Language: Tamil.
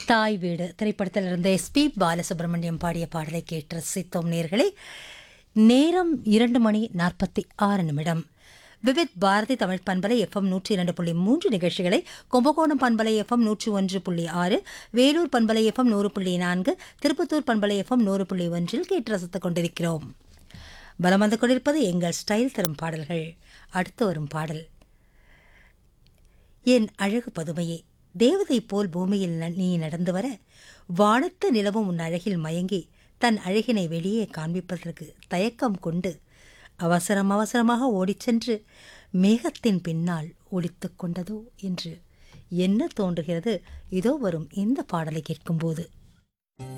தாய் வீடு திரைப்படத்தில் இருந்த எஸ்பி பாலசுப்ரமணியம் பாடிய பாடலை கேட்டு ரசித்தோம் நேர்களே நேரம் இரண்டு மணி நாற்பத்தி ஆறு நிமிடம் விவித் பாரதி தமிழ் பண்பலை எஃப்எம் நூற்றி இரண்டு புள்ளி மூன்று நிகழ்ச்சிகளை கும்பகோணம் பண்பலை எஃப்எம் நூற்றி ஒன்று புள்ளி ஆறு வேலூர் பண்பலை எஃப்எம் நூறு புள்ளி நான்கு திருப்பத்தூர் பண்பலை எஃப்எம் நூறு புள்ளி ஒன்றில் கேட்டு ரசித்துக் கொண்டிருக்கிறோம் பலம் வந்து கொண்டிருப்பது எங்கள் ஸ்டைல் தரும் பாடல்கள் அடுத்து வரும் பாடல் என் அழகு பதுமையே தேவதை போல் பூமியில் ந- நீ நடந்து வர வானத்து நிலவும் உன் அழகில் மயங்கி தன் அழகினை வெளியே காண்பிப்பதற்கு தயக்கம் கொண்டு அவசரம் அவசரமாக ஓடிச் சென்று மேகத்தின் பின்னால் ஒளித்துக் கொண்டதோ என்று என்ன தோன்றுகிறது இதோ வரும் இந்த பாடலை கேட்கும்போது